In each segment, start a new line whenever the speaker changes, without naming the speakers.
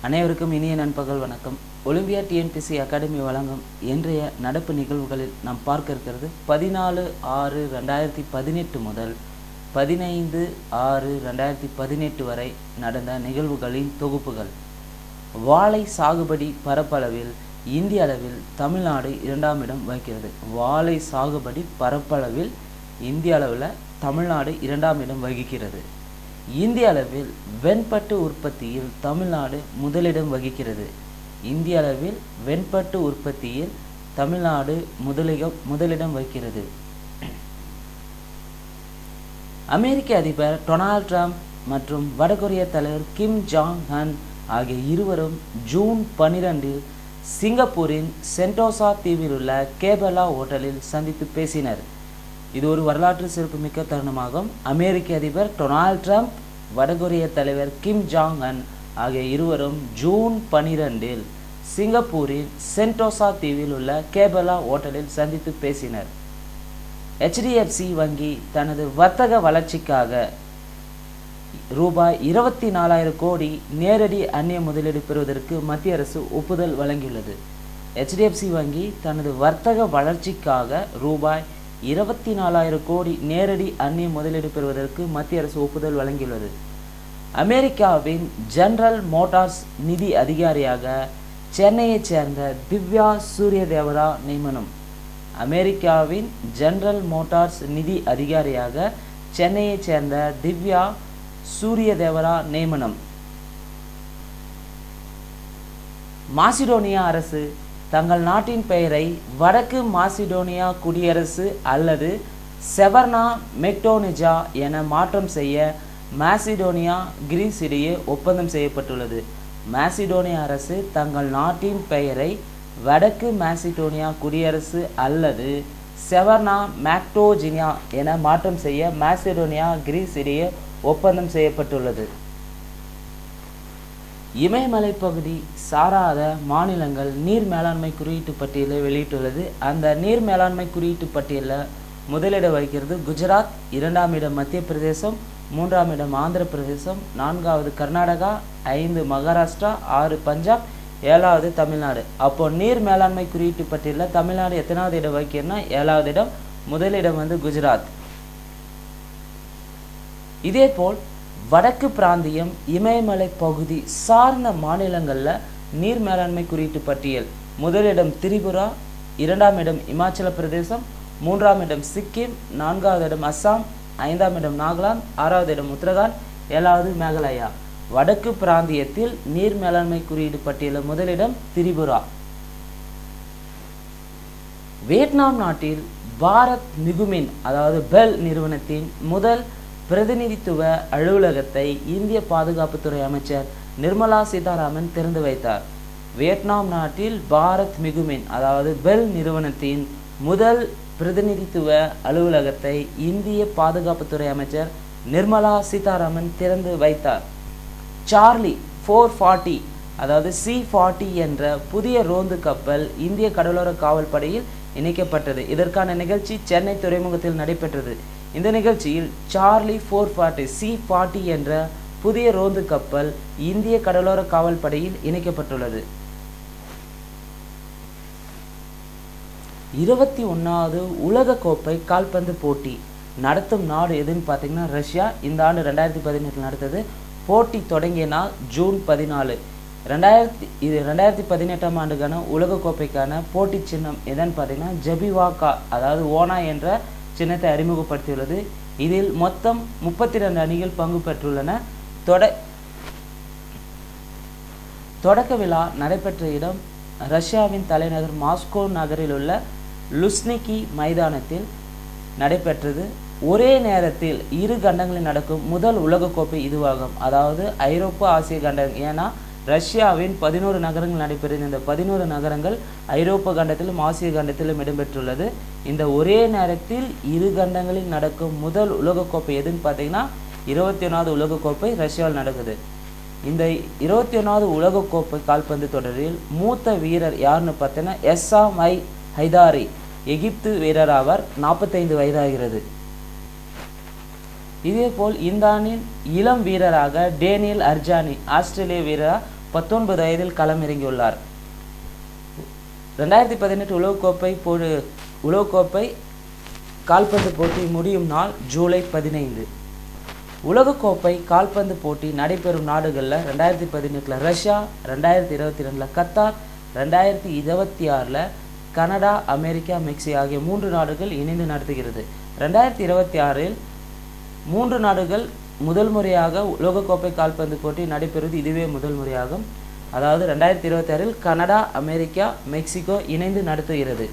அனைவருக்கும் இனிய நண்பகல் வணக்கம் ஒலிம்பியா டிஎன்பிசி அகாடமி வழங்கும் இன்றைய நடப்பு நிகழ்வுகளில் நாம் பார்க்க இருக்கிறது பதினாலு ஆறு ரெண்டாயிரத்தி பதினெட்டு முதல் பதினைந்து ஆறு ரெண்டாயிரத்தி பதினெட்டு வரை நடந்த நிகழ்வுகளின் தொகுப்புகள் வாழை சாகுபடி பரப்பளவில் இந்திய அளவில் தமிழ்நாடு இரண்டாம் இடம் வகிக்கிறது வாழை சாகுபடி பரப்பளவில் இந்திய அளவில் தமிழ்நாடு இரண்டாம் இடம் வகிக்கிறது இந்திய அளவில் வெண்பட்டு உற்பத்தியில் தமிழ்நாடு முதலிடம் வகிக்கிறது இந்திய அளவில் வெண்பட்டு உற்பத்தியில் தமிழ்நாடு முதலிடம் முதலிடம் வகிக்கிறது அமெரிக்க அதிபர் டொனால்ட் ட்ரம்ப் மற்றும் வடகொரிய தலைவர் கிம் ஜாங் ஹன் ஆகிய இருவரும் ஜூன் பனிரெண்டில் சிங்கப்பூரின் சென்டோசா தீவில் உள்ள கேபலா ஹோட்டலில் சந்தித்து பேசினர் இது ஒரு வரலாற்று சிறப்புமிக்க தருணமாகும் அமெரிக்க அதிபர் டொனால்ட் ட்ரம்ப் வடகொரிய தலைவர் கிம் ஜாங் அன் ஆகிய இருவரும் ஜூன் பனிரெண்டில் சிங்கப்பூரின் சென்டோசா தீவில் உள்ள கேபலா ஹோட்டலில் சந்தித்து பேசினர் ஹெச்டிஎஃப்சி வங்கி தனது வர்த்தக வளர்ச்சிக்காக ரூபாய் இருபத்தி நாலாயிரம் கோடி நேரடி அந்நிய முதலீடு பெறுவதற்கு மத்திய அரசு ஒப்புதல் வழங்கியுள்ளது ஹெச்டிஎஃப்சி வங்கி தனது வர்த்தக வளர்ச்சிக்காக ரூபாய் இருபத்தி நாலாயிரம் கோடி நேரடி அந்நிய முதலீடு பெறுவதற்கு மத்திய அரசு ஒப்புதல் வழங்கியுள்ளது அமெரிக்காவின் ஜெனரல் மோட்டார்ஸ் நிதி அதிகாரியாக சென்னையைச் சேர்ந்த திவ்யா சூரியதேவரா நியமனம் அமெரிக்காவின் ஜெனரல் மோட்டார்ஸ் நிதி அதிகாரியாக சென்னையைச் சேர்ந்த திவ்யா சூரியதேவரா நியமனம் மாசிடோனியா அரசு தங்கள் நாட்டின் பெயரை வடக்கு மாசிடோனியா குடியரசு அல்லது செவர்னா மெக்டோனிஜா என மாற்றம் செய்ய மாசிடோனியா கிரீஸ் இடையே ஒப்பந்தம் செய்யப்பட்டுள்ளது மாசிடோனியா அரசு தங்கள் நாட்டின் பெயரை வடக்கு மாசிடோனியா குடியரசு அல்லது செவர்னா மேக்டோஜினியா என மாற்றம் செய்ய மாசிடோனியா கிரீஸ் இடையே ஒப்பந்தம் செய்யப்பட்டுள்ளது இமயமலை பகுதி சாராத மாநிலங்கள் நீர் மேலாண்மை குறியீட்டு பட்டியலை வெளியிட்டுள்ளது அந்த நீர் மேலாண்மை குறியீட்டு பட்டியலில் முதலிடம் வகிக்கிறது குஜராத் இரண்டாம் இடம் மத்திய பிரதேசம் மூன்றாம் இடம் ஆந்திர பிரதேசம் நான்காவது கர்நாடகா ஐந்து மகாராஷ்டிரா ஆறு பஞ்சாப் ஏழாவது தமிழ்நாடு அப்போ நீர் மேலாண்மை குறியீட்டு பட்டியலில் தமிழ்நாடு எத்தனாவது இடம் வகிக்கிறதுனா ஏழாவது இடம் முதலிடம் வந்து குஜராத் இதேபோல் வடக்கு பிராந்தியம் இமயமலை பகுதி சார்ந்த மாநிலங்களில் நீர் மேலாண்மை குறியீட்டு பட்டியல் முதலிடம் திரிபுரா இரண்டாம் இடம் இமாச்சல பிரதேசம் மூன்றாம் இடம் சிக்கிம் நான்காவது இடம் அஸ்ஸாம் ஐந்தாம் இடம் நாகாலாந்து ஆறாவது இடம் உத்தரகாண்ட் ஏழாவது மேகாலயா வடக்கு பிராந்தியத்தில் நீர் மேலாண்மை குறியீடு பட்டியலில் முதலிடம் திரிபுரா வியட்நாம் நாட்டில் பாரத் மிகுமின் அதாவது பெல் நிறுவனத்தின் முதல் பிரதிநிதித்துவ அலுவலகத்தை இந்திய பாதுகாப்புத்துறை அமைச்சர் நிர்மலா சீதாராமன் திறந்து வைத்தார் வியட்நாம் நாட்டில் பாரத் மிகுமின் அதாவது பெல் நிறுவனத்தின் முதல் பிரதிநிதித்துவ அலுவலகத்தை இந்திய பாதுகாப்புத்துறை அமைச்சர் நிர்மலா சீதாராமன் திறந்து வைத்தார் சார்லி ஃபோர் ஃபார்ட்டி அதாவது சி ஃபார்ட்டி என்ற புதிய ரோந்து கப்பல் இந்திய கடலோர காவல் படையில் இணைக்கப்பட்டது இதற்கான நிகழ்ச்சி சென்னை துறைமுகத்தில் நடைபெற்றது இந்த நிகழ்ச்சியில் Charlie four forty C forty என்ற புதிய ரோந்து கப்பல் இந்திய கடலோர காவல் படையில் இணைக்கப்பட்டுள்ளது இருபத்தி ஒன்றாவது உலகக்கோப்பை கால்பந்து போட்டி நடத்தும் நாடு எதுன்னு பார்த்தீங்கன்னா ரஷ்யா இந்த ஆண்டு ரெண்டாயிரத்தி பதினெட்டில் நடத்தது போட்டி தொடங்கிய நாள் ஜூன் பதினாலு ரெண்டாயிரத்தி இது ரெண்டாயிரத்தி பதினெட்டாம் ஆண்டுக்கான உலகக்கோப்பைக்கான போட்டி சின்னம் எதுன்னு பார்த்தீங்கன்னா ஜபிவாக்கா அதாவது ஓனா என்ற சின்னத்தை அறிமுகப்படுத்தியுள்ளது இதில் மொத்தம் முப்பத்தி ரெண்டு அணிகள் பங்கு பெற்றுள்ளன தொட தொடக்க விழா நடைபெற்ற இடம் ரஷ்யாவின் தலைநகர் மாஸ்கோ நகரில் உள்ள லுஸ்னிகி மைதானத்தில் நடைபெற்றது ஒரே நேரத்தில் இரு கண்டங்களில் நடக்கும் முதல் உலகக்கோப்பை இதுவாகும் அதாவது ஐரோப்பா ஆசிய கண்டம் ஏன்னா ரஷ்யாவின் பதினோரு நகரங்கள் நடைபெறும் இந்த பதினோரு நகரங்கள் ஐரோப்பா கண்டத்திலும் ஆசிய கண்டத்திலும் இடம்பெற்றுள்ளது இந்த ஒரே நேரத்தில் இரு கண்டங்களில் நடக்கும் முதல் உலகக்கோப்பை எதுன்னு பார்த்தீங்கன்னா இருபத்தி ஒன்றாவது உலகக்கோப்பை ரஷ்யாவில் நடக்குது இந்த இருபத்தி ஒன்றாவது உலகக்கோப்பை கால்பந்து தொடரில் மூத்த வீரர் யாருன்னு பார்த்தீங்கன்னா எஸ்ஸா மை ஹைதாரி எகிப்து வீரர் ஆவார் நாற்பத்தைந்து வயதாகிறது இதேபோல் இந்த ஆண்டின் இளம் வீரராக டேனியல் அர்ஜானி ஆஸ்திரேலிய வீரராக பத்தொன்பது வயதில் களமிறங்கியுள்ளார் ரெண்டாயிரத்தி பதினெட்டு உலகக்கோப்பை போடு உலகக்கோப்பை கால்பந்து போட்டி முடியும் நாள் ஜூலை பதினைந்து உலகக்கோப்பை கால்பந்து போட்டி நடைபெறும் நாடுகளில் ரெண்டாயிரத்தி பதினெட்டில் ரஷ்யா ரெண்டாயிரத்தி இருபத்தி ரெண்டில் கத்தார் ரெண்டாயிரத்தி இருபத்தி ஆறில் கனடா அமெரிக்கா மெக்சி ஆகிய மூன்று நாடுகள் இணைந்து நடத்துகிறது ரெண்டாயிரத்தி இருபத்தி ஆறில் மூன்று நாடுகள் முதல் முறையாக உலகக்கோப்பை கால்பந்து போட்டி நடைபெறுவது இதுவே முதல் முறையாகும் அதாவது ரெண்டாயிரத்தி இருபத்தி ஆறில் கனடா அமெரிக்கா மெக்சிகோ இணைந்து நடத்துகிறது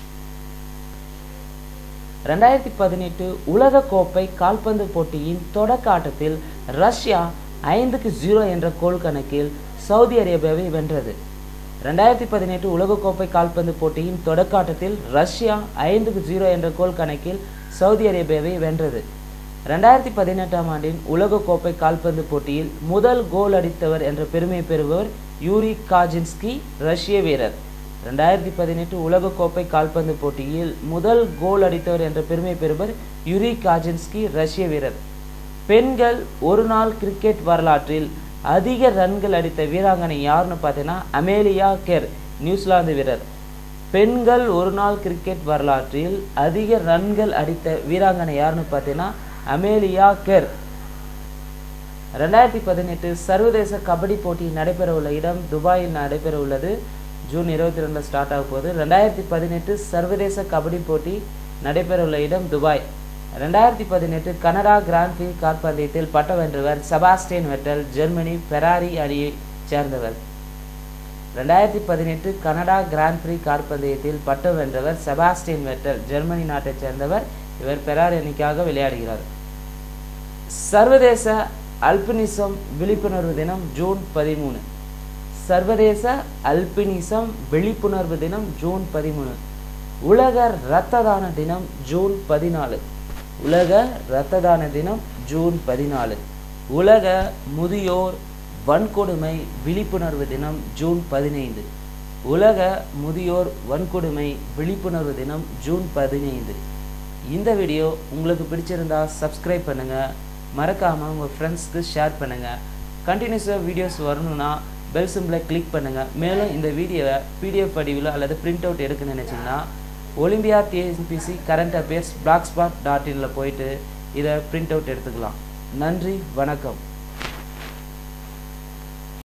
ரெண்டாயிரத்தி பதினெட்டு உலகக்கோப்பை கால்பந்து போட்டியின் தொடக்க ஆட்டத்தில் ரஷ்யா ஐந்துக்கு ஜீரோ என்ற கோல் கணக்கில் சவுதி அரேபியாவை வென்றது ரெண்டாயிரத்தி பதினெட்டு உலகக்கோப்பை கால்பந்து போட்டியின் தொடக்க ஆட்டத்தில் ரஷ்யா ஐந்துக்கு ஜீரோ என்ற கோல் கணக்கில் சவுதி அரேபியாவை வென்றது ரெண்டாயிரத்தி பதினெட்டாம் ஆண்டின் உலகக்கோப்பை கால்பந்து போட்டியில் முதல் கோல் அடித்தவர் என்ற பெருமையை பெறுபவர் யூரி காஜின்ஸ்கி ரஷ்ய வீரர் ரெண்டாயிரத்தி பதினெட்டு உலகக்கோப்பை கால்பந்து போட்டியில் முதல் கோல் அடித்தவர் என்ற பெருமை பெறுவர் யுரி காஜின்ஸ்கி ரஷ்ய வீரர் பெண்கள் ஒரு நாள் கிரிக்கெட் வரலாற்றில் அதிக ரன்கள் அடித்த வீராங்கனை யாருன்னு பார்த்தீங்கன்னா அமேலியா கெர் நியூசிலாந்து வீரர் பெண்கள் ஒரு நாள் கிரிக்கெட் வரலாற்றில் அதிக ரன்கள் அடித்த வீராங்கனை யாருன்னு பார்த்தீங்கன்னா அமேலியா கெர் ரெண்டாயிரத்தி பதினெட்டு சர்வதேச கபடி போட்டி நடைபெறவுள்ள இடம் துபாயில் நடைபெற உள்ளது ஜூன் இருபத்தி ரெண்டில் ஸ்டார்ட் ஆக போகுது ரெண்டாயிரத்தி பதினெட்டு சர்வதேச கபடி போட்டி நடைபெறவுள்ள இடம் துபாய் ரெண்டாயிரத்தி பதினெட்டு கனடா கிராண்ட் பிரீ காற்பந்தயத்தில் பட்டம் வென்றவர் செபாஸ்டியன் வெட்டல் ஜெர்மனி பெராரி அணியைச் சேர்ந்தவர் ரெண்டாயிரத்தி பதினெட்டு கனடா கிராண்ட் பிரீ காற்பந்தயத்தில் பட்டம் வென்றவர் செபாஸ்டியன் வெட்டல் ஜெர்மனி நாட்டைச் சேர்ந்தவர் இவர் பெராரி அணிக்காக விளையாடுகிறார் சர்வதேச அல்பினிசம் விழிப்புணர்வு தினம் ஜூன் பதிமூணு சர்வதேச அல்பினிசம் விழிப்புணர்வு தினம் ஜூன் பதிமூணு உலக இரத்த தான தினம் ஜூன் பதினாலு உலக இரத்த தான தினம் ஜூன் பதினாலு உலக முதியோர் வன்கொடுமை விழிப்புணர்வு தினம் ஜூன் பதினைந்து உலக முதியோர் வன்கொடுமை விழிப்புணர்வு தினம் ஜூன் பதினைந்து இந்த வீடியோ உங்களுக்கு பிடிச்சிருந்தா சப்ஸ்கிரைப் பண்ணுங்கள் மறக்காமல் உங்கள் ஃப்ரெண்ட்ஸ்க்கு ஷேர் பண்ணுங்கள் கண்டினியூஸாக வீடியோஸ் வரணும்னா பெல் சிம்பிளை கிளிக் பண்ணுங்கள் மேலும் இந்த வீடியோவை பிடிஎஃப் வடிவில் அல்லது பிரிண்ட் அவுட் எடுக்க நினச்சிங்கன்னா Olympia TNPSC current affairs blogspot dot இனில் போயிட்டு இதை பிரிண்ட் அவுட் எடுத்துக்கலாம் நன்றி வணக்கம்